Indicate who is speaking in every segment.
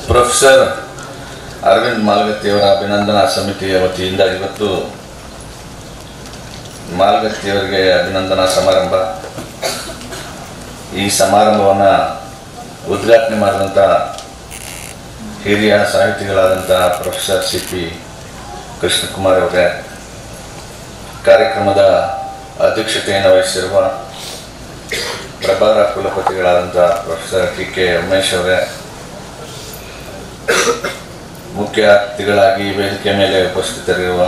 Speaker 1: professor Arvind ಮಾಲ್ಗತ್ತಿಯವರ ಅಭಿನಂದನಾ ಸಮಿತಿಯ ವತಿಯಿಂದ ಇವತ್ತು ಮಾಲ್ಗತ್ತಿಯವರಿಗೆ ಅಭಿನಂದನಾ ಸಮಾರಂಭ ಈ ಸಮಾರಂಭವನ್ನು ಉದ್ಘಾಟನೆ ಮಾಡಿದಂಥ ಹಿರಿಯ ಸಾಹಿತಿಗಳಾದಂಥ ಪ್ರೊಫೆಸರ್ ಸಿ ಪಿ ಕೃಷ್ಣಕುಮಾರ್ ಅವರೇ ಕಾರ್ಯಕ್ರಮದ ಅಧ್ಯಕ್ಷತೆಯನ್ನು ವಹಿಸಿರುವ ಪ್ರಭಾರ ಕುಲಪತಿಗಳಾದಂಥ ಪ್ರೊಫೆಸರ್ ಟಿ ಕೆ ಉಮೇಶ್ ಅವರೇ ಮುಖ್ಯ ಅತಿಥಿಗಳಾಗಿ ವೇದಿಕೆ ಮೇಲೆ ಉಪಸ್ಥಿತರಿರುವ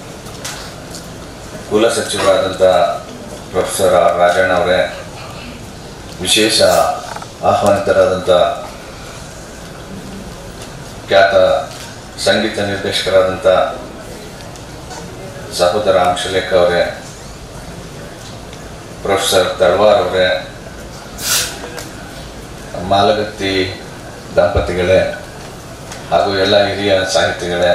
Speaker 1: ಕುಲ ಸಚಿವರಾದಂಥ ಪ್ರೊಫೆಸರ್ ಆರ್ ರಾಜಣ್ಣ ಅವರೇ ವಿಶೇಷ ಆಹ್ವಾನಿತರಾದಂಥ ಖ್ಯಾತ ಸಂಗೀತ ನಿರ್ದೇಶಕರಾದಂಥ ಸಹೋದರ ಅಂಶಲೇಖ ಅವರೇ ಪ್ರೊಫೆಸರ್ ತಳವಾರ್ ಅವರೇ ಮಾಲಗತ್ತಿ ದಂಪತಿಗಳೇ ಹಾಗೂ ಎಲ್ಲ ಹಿರಿಯ ಸಾಹಿತಿಗಳೇ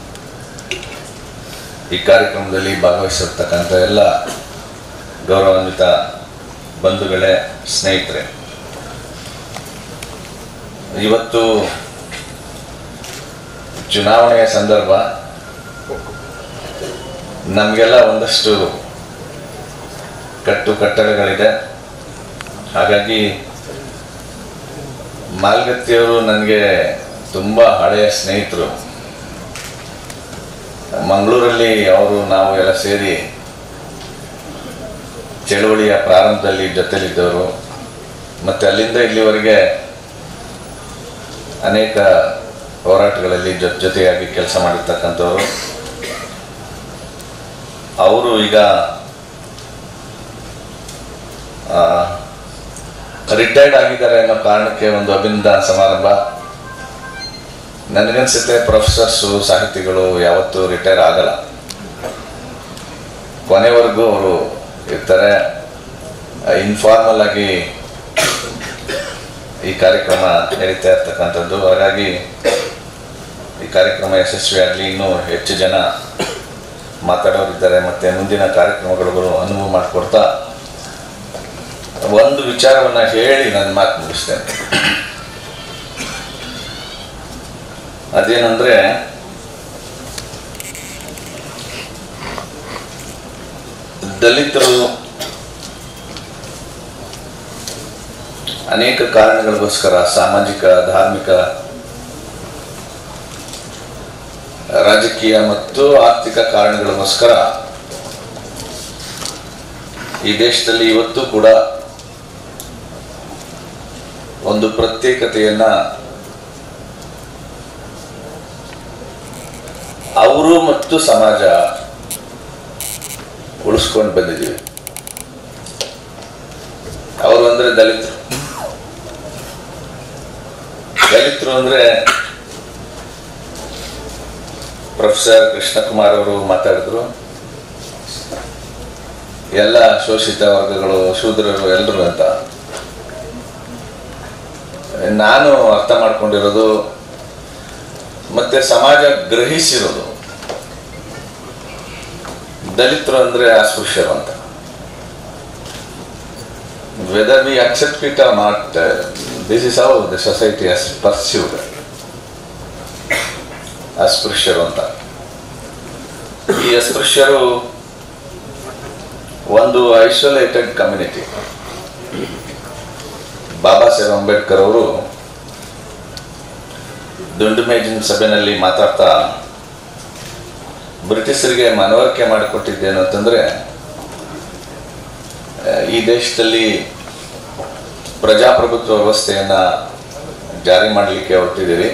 Speaker 1: ಈ ಕಾರ್ಯಕ್ರಮದಲ್ಲಿ ಭಾಗವಹಿಸಿರ್ತಕ್ಕಂಥ ಎಲ್ಲ ಗೌರವಾನ್ವಿತ ಬಂಧುಗಳೇ ಸ್ನೇಹಿತರೆ ಇವತ್ತು ಚುನಾವಣೆಯ ಸಂದರ್ಭ ನಮಗೆಲ್ಲ ಒಂದಷ್ಟು ಕಟ್ಟು ಕಟ್ಟಳೆಗಳಿದೆ ಹಾಗಾಗಿ ಮಾಲ್ಗತ್ತಿಯವರು ನನಗೆ ತುಂಬ ಹಳೆಯ ಸ್ನೇಹಿತರು ಮಂಗಳೂರಲ್ಲಿ ಅವರು ನಾವು ಎಲ್ಲ ಸೇರಿ ಚಳವಳಿಯ ಪ್ರಾರಂಭದಲ್ಲಿ ಜೊತೆಲಿದ್ದವರು ಮತ್ತು ಅಲ್ಲಿಂದ ಇಲ್ಲಿವರೆಗೆ ಅನೇಕ ಹೋರಾಟಗಳಲ್ಲಿ ಜೊತೆ ಜೊತೆಯಾಗಿ ಕೆಲಸ ಮಾಡಿರ್ತಕ್ಕಂಥವ್ರು ಅವರು ಈಗ ರಿಟೈರ್ಡ್ ಆಗಿದ್ದಾರೆ ಅನ್ನೋ ಕಾರಣಕ್ಕೆ ಒಂದು ಅಭಿನಂದನಾ ಸಮಾರಂಭ ನನಗನ್ಸುತ್ತೆ ಪ್ರೊಫೆಸರ್ಸು ಸಾಹಿತಿಗಳು ಯಾವತ್ತೂ ರಿಟೈರ್ ಆಗಲ್ಲ ಕೊನೆವರೆಗೂ ಅವರು ಇರ್ತಾರೆ ಇನ್ಫಾರ್ಮಲ್ ಆಗಿ ಈ ಕಾರ್ಯಕ್ರಮ ನಡೀತಾ ಇರ್ತಕ್ಕಂಥದ್ದು ಹಾಗಾಗಿ ಈ ಕಾರ್ಯಕ್ರಮ ಯಶಸ್ವಿಯಾಗಲಿ ಇನ್ನೂ ಹೆಚ್ಚು ಜನ ಮಾತಾಡೋರಿದ್ದಾರೆ ಮತ್ತು ಮುಂದಿನ ಕಾರ್ಯಕ್ರಮಗಳು ಅನುಭವ ಮಾಡಿಕೊಡ್ತಾ ಒಂದು ವಿಚಾರವನ್ನು ಹೇಳಿ ನನ್ನ ಮಾತು ಮುಗಿಸ್ತೇನೆ ಅದೇನಂದ್ರೆ ದಲಿತರು ಅನೇಕ ಕಾರಣಗಳಿಗೋಸ್ಕರ ಸಾಮಾಜಿಕ ಧಾರ್ಮಿಕ ರಾಜಕೀಯ ಮತ್ತು ಆರ್ಥಿಕ ಕಾರಣಗಳಿಗೋಸ್ಕರ ಈ ದೇಶದಲ್ಲಿ ಇವತ್ತು ಕೂಡ ಒಂದು ಪ್ರತ್ಯೇಕತೆಯನ್ನ ಅವರು ಮತ್ತು ಸಮಾಜ ಉಳಿಸ್ಕೊಂಡು ಬಂದಿದ್ದೀವಿ ಅವರು ಅಂದ್ರೆ ದಲಿತರು ದಲಿತರು ಅಂದ್ರೆ ಪ್ರೊಫೆಸರ್ ಕೃಷ್ಣಕುಮಾರ್ ಅವರು ಮಾತಾಡಿದ್ರು ಎಲ್ಲ ಶೋಷಿತ ವರ್ಗಗಳು ಶೂದ್ರರು ಎಲ್ಲರೂ ಅಂತ ನಾನು ಅರ್ಥ ಮಾಡ್ಕೊಂಡಿರೋದು ಮತ್ತೆ ಸಮಾಜ ಗ್ರಹಿಸಿರೋದು ದಲಿತರು ಅಂದ್ರೆ ಅಸ್ಪೃಶ್ಯರು ಅಂತ whether we accept it or not this is how the society has persuaded ಅಸ್ಪೃಶ್ಯರು ಅಂತ ಈ ಅಸ್ಪೃಶ್ಯರು ಒಂದು ಐಸೋಲೇಟೆಡ್ ಕಮ್ಯುನಿಟಿ ಬಾಬಾ ಸಾಹೇಬ್ ಅಂಬೇಡ್ಕರ್ ಅವರು ದುಂಡು ಮೇಜಿನ ಸಭೆಯಲ್ಲಿ ಮಾತಾಡ್ತಾ ಬ್ರಿಟಿಷರಿಗೆ ಮನವರಿಕೆ ಮಾಡಿಕೊಟ್ಟಿದ್ದೇನು ಅಂತಂದ್ರೆ ಈ ದೇಶದಲ್ಲಿ ಪ್ರಜಾಪ್ರಭುತ್ವ ವ್ಯವಸ್ಥೆಯನ್ನ ಜಾರಿ ಮಾಡಲಿಕ್ಕೆ ಹೊರಟಿದ್ದೀರಿ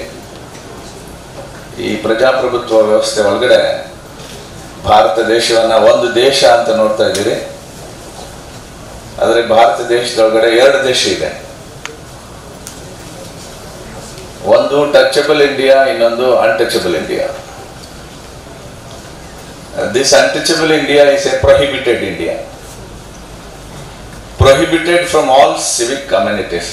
Speaker 1: ಈ ಪ್ರಜಾಪ್ರಭುತ್ವ ವ್ಯವಸ್ಥೆ ಒಳಗಡೆ ಭಾರತ ದೇಶವನ್ನ ಒಂದು ದೇಶ ಅಂತ ನೋಡ್ತಾ ಇದ್ದೀರಿ ಆದರೆ ಭಾರತ ದೇಶದೊಳಗಡೆ ಎರಡು ದೇಶ ಇದೆ ಒಂದು ಟಚಬಲ್ ಇಂಡಿಯಾ ಇನ್ನೊಂದು untouchable India this untouchable India is a prohibited India prohibited from all civic communities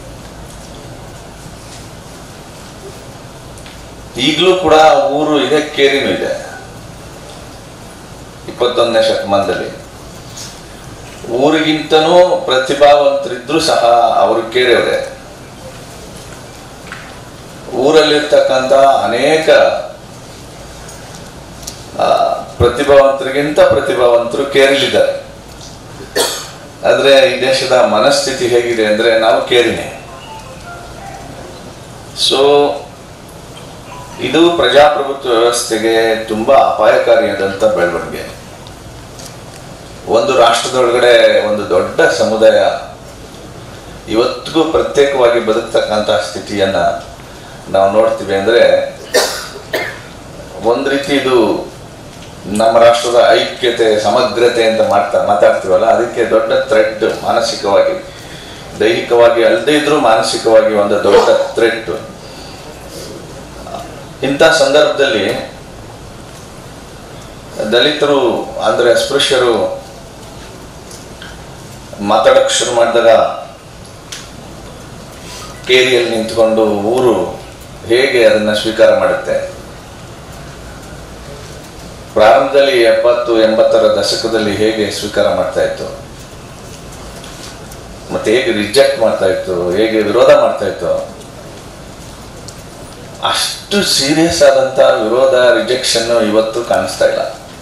Speaker 1: ಈಗಲೂ ಕೂಡ ಊರು ಇದೆ ಕೇರಿನೂ ಇದೆ ಇಪ್ಪತ್ತೊಂದನೇ ಶತಮಾನದಲ್ಲಿ ಊರಿಗಿಂತನೂ ಪ್ರತಿಭಾವಂತರಿದ್ರು ಸಹ ಅವರು ಕೇಳಿಯವರೇ ಊರಲ್ಲಿರ್ತಕ್ಕಂಥ ಅನೇಕ ಆ, ಪ್ರತಿಭಾವಂತರಿಗಿಂತ ಪ್ರತಿಭಾವಂತರು ಕೇರಳಿದ್ದಾರೆ ಆದ್ರೆ ಈ ದೇಶದ ಮನಸ್ಥಿತಿ ಹೇಗಿದೆ ಅಂದ್ರೆ ನಾವು ಕೇರಿನೇ ಸೊ ಇದು ಪ್ರಜಾಪ್ರಭುತ್ವ ವ್ಯವಸ್ಥೆಗೆ ತುಂಬಾ ಅಪಾಯಕಾರಿಯಾದಂಥ ಬೆಳವಣಿಗೆ ಒಂದು ರಾಷ್ಟ್ರದೊಳಗಡೆ ಒಂದು ದೊಡ್ಡ ಸಮುದಾಯ ಇವತ್ತಿಗೂ ಪ್ರತ್ಯೇಕವಾಗಿ ಬದುಕ್ತಕ್ಕಂಥ ಸ್ಥಿತಿಯನ್ನ ನಾವು ನೋಡ್ತೀವಿ ಅಂದ್ರೆ ಒಂದು ರೀತಿ ಇದು ನಮ್ಮ ರಾಷ್ಟ್ರದ ಐಕ್ಯತೆ ಸಮಗ್ರತೆ ಅಂತ ಮಾಡ್ತಾ ಮಾತಾಡ್ತೀವಲ್ಲ ಅದಕ್ಕೆ ದೊಡ್ಡ ಥ್ರೆಡ್ ಮಾನಸಿಕವಾಗಿ ದೈಹಿಕವಾಗಿ ಅಲ್ಲದೇ ಇದ್ರೂ ಮಾನಸಿಕವಾಗಿ ಒಂದು ದೊಡ್ಡ ಥ್ರೆಡ್ ಇಂಥ ಸಂದರ್ಭದಲ್ಲಿ ದಲಿತರು ಅಂದ್ರೆ ಅಸ್ಪೃಶ್ಯರು ಮಾತಾಡಕ್ ಶುರು ಮಾಡಿದಾಗ ಕೇರಿಯಲ್ಲಿ ನಿಂತ್ಕೊಂಡು ಊರು ಹೇಗೆ ಅದನ್ನ ಸ್ವೀಕಾರ ಮಾಡುತ್ತೆ ಪ್ರಾರಂಭದಲ್ಲಿ ಎಪ್ಪತ್ತು ಎಂಬತ್ತರ ದಶಕದಲ್ಲಿ ಹೇಗೆ ಸ್ವೀಕಾರ ಮಾಡ್ತಾ ಇತ್ತು ಮತ್ತೆ ಹೇಗೆ ರಿಜೆಕ್ಟ್ ಮಾಡ್ತಾ ಇತ್ತು ಹೇಗೆ ವಿರೋಧ ಮಾಡ್ತಾ ಇತ್ತು ಅಷ್ಟು ಸೀರಿಯಸ್ ಆದಂತ ವಿರೋಧ ರಿಜೆಕ್ಷನ್ ಇವತ್ತು ಕಾಣಿಸ್ತಾ ಇಲ್ಲ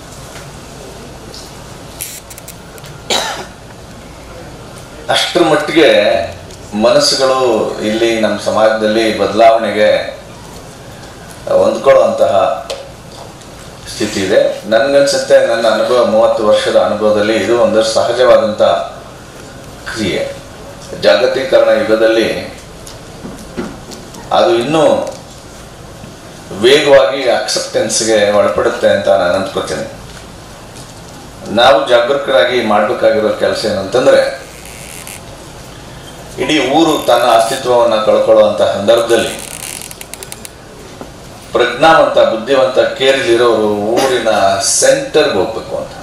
Speaker 1: ಅಷ್ಟರ ಮಟ್ಟಿಗೆ ಮನಸ್ಸುಗಳು ಇಲ್ಲಿ ನಮ್ಮ ಸಮಾಜದಲ್ಲಿ ಬದಲಾವಣೆಗೆ ಹೊಂದ್ಕೊಳ್ಳುವಂತಹ ಸ್ಥಿತಿ ಇದೆ ನನ್ಗನ್ಸುತ್ತೆ ನನ್ನ ಅನುಭವ ಮೂವತ್ತು ವರ್ಷದ ಅನುಭವದಲ್ಲಿ ಇದು ಒಂದು ಸಹಜವಾದಂಥ ಕ್ರಿಯೆ ಜಾಗತೀಕರಣ ಯುಗದಲ್ಲಿ ಅದು ಇನ್ನೂ ವೇಗವಾಗಿ ಅಕ್ಸೆಪ್ಟೆನ್ಸ್ಗೆ ಒಳಪಡುತ್ತೆ ಅಂತ ನಾನು ಅಂದ್ಕೋತೀನಿ ನಾವು ಜಾಗರೂಕರಾಗಿ ಮಾಡಬೇಕಾಗಿರೋ ಕೆಲಸ ಏನಂತಂದ್ರೆ ಇಡೀ ಊರು ತನ್ನ ಅಸ್ತಿತ್ವವನ್ನು ಕಳ್ಕೊಳ್ಳುವಂಥ ಸಂದರ್ಭದಲ್ಲಿ ಪ್ರಜ್ಞಾವಂತ ಬುದ್ಧಿವಂತ ಕೇರಿಲಿರೋರು ಊರಿನ ಸೆಂಟರ್ಗೆ ಹೋಗ್ಬೇಕು ಅಂತ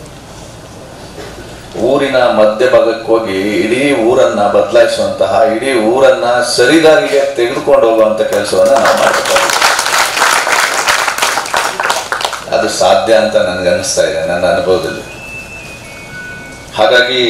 Speaker 1: ಊರಿನ ಮಧ್ಯಭಾಗಕ್ಕೆ ಹೋಗಿ ಇಡೀ ಊರನ್ನ ಬದಲಾಯಿಸುವಂತಹ ಇಡೀ ಊರನ್ನ ಸರಿದಾರಿಗೆ ತೆಗೆದುಕೊಂಡು ಹೋಗುವಂತ ಕೆಲಸವನ್ನ ನಾವು ಮಾಡಬೇಕು ಅದು ಸಾಧ್ಯ ಅಂತ ನನಗೆ ಅನಿಸ್ತಾ ಇದೆ ನನ್ನ ಅನುಭವದಲ್ಲಿ ಹಾಗಾಗಿ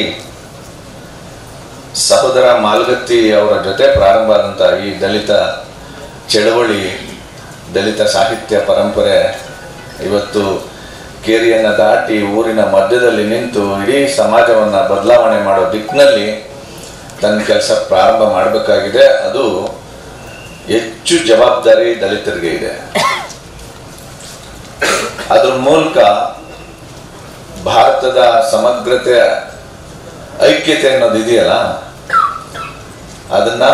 Speaker 1: ಸಹೋದರ ಮಾಲ್ಗತ್ತಿ ಅವರ ಜೊತೆ ಪ್ರಾರಂಭ ಆದಂಥ ಈ ದಲಿತ ಚಳವಳಿ ದಲಿತ ಸಾಹಿತ್ಯ ಪರಂಪರೆ ಇವತ್ತು ಕೇರಿಯನ್ನು ದಾಟಿ ಊರಿನ ಮಧ್ಯದಲ್ಲಿ ನಿಂತು ಇಡೀ ಸಮಾಜವನ್ನು ಬದಲಾವಣೆ ಮಾಡೋ ದಿಕ್ಕಿನಲ್ಲಿ ತನ್ನ ಕೆಲಸ ಪ್ರಾರಂಭ ಮಾಡಬೇಕಾಗಿದೆ ಅದು ಹೆಚ್ಚು ಜವಾಬ್ದಾರಿ ದಲಿತರಿಗೆ ಇದೆ ಅದ್ರ ಮೂಲಕ ಭಾರತದ ಸಮಗ್ರತೆ ಐಕ್ಯತೆ ಅನ್ನೋದು ಇದೆಯಲ್ಲ ಅದನ್ನ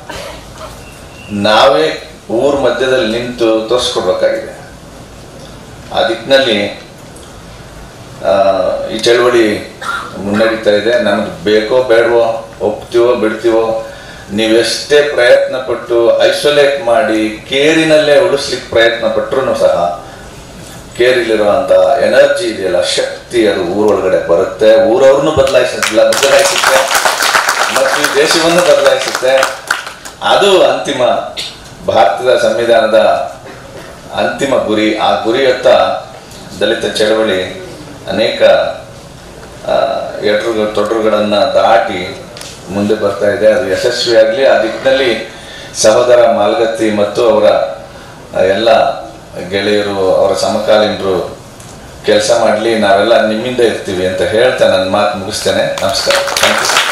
Speaker 1: ನಾವೇ ಊರ್ ಮಧ್ಯದಲ್ಲಿ ನಿಂತು ತೋರಿಸ್ಕೊಡ್ಬೇಕಾಗಿದೆ ಆ ದಿಕ್ಕಿನಲ್ಲಿ ಆ, ಈ ಚಳವಳಿ ಮುನ್ನಡೀತಾ ಇದೆ ನಮ್ಗೆ ಬೇಕೋ ಬೇಡವೋ ಒಪ್ತೀವೋ ಬಿಡ್ತೀವೋ ನೀವೆಷ್ಟೇ ಪ್ರಯತ್ನ ಪಟ್ಟು ಐಸೋಲೇಟ್ ಮಾಡಿ ಕೇರಿನಲ್ಲೇ ಉಳಿಸ್ಲಿಕ್ಕೆ ಪ್ರಯತ್ನ ಪಟ್ಟರು ಸಹ ಕೇರಿಲಿರುವಂತ ಎನರ್ಜಿ ಇದೆಯಲ್ಲ ಶಕ್ತಿ ಅದು ಊರೊಳಗಡೆ ಬರುತ್ತೆ ಊರವ್ರನ್ನು ಬದಲಾಯಿಸಿಲ್ಲ ಬದಲಾಯಿಸುತ್ತೆ ಮತ್ತು ಈ ದೇಶವನ್ನು ಬದಲಾಯಿಸುತ್ತೆ ಅದು ಅಂತಿಮ ಭಾರತದ ಸಂವಿಧಾನದ ಅಂತಿಮ ಗುರಿ ಆ ಗುರಿಯತ್ತ ದಲಿತ ಚಳವಳಿ ಅನೇಕ ಆ, ಎಟ್ರು ತೊಡರುಗಳನ್ನು ದಾಟಿ ಮುಂದೆ ಬರ್ತಾ ಇದೆ ಅದು ಯಶಸ್ವಿಯಾಗಲಿ ಆ ದಿಕ್ಕಿನಲ್ಲಿ ಸಹೋದರ ಮಾಲ್ಗತ್ತಿ ಮತ್ತು ಅವರ ಆ, ಎಲ್ಲ ಗೆಳೆಯರು ಅವರ ಸಮಕಾಲೀನರು ಕೆಲಸ ಮಾಡಲಿ ನಾವೆಲ್ಲ ನಿಮ್ಮಿಂದ ಇರ್ತೀವಿ ಅಂತ ಹೇಳ್ತಾ ನನ್ನ ಮಾತು ಮುಗಿಸ್ತೇನೆ ನಮಸ್ಕಾರ ಥ್ಯಾಂಕ್ ಯು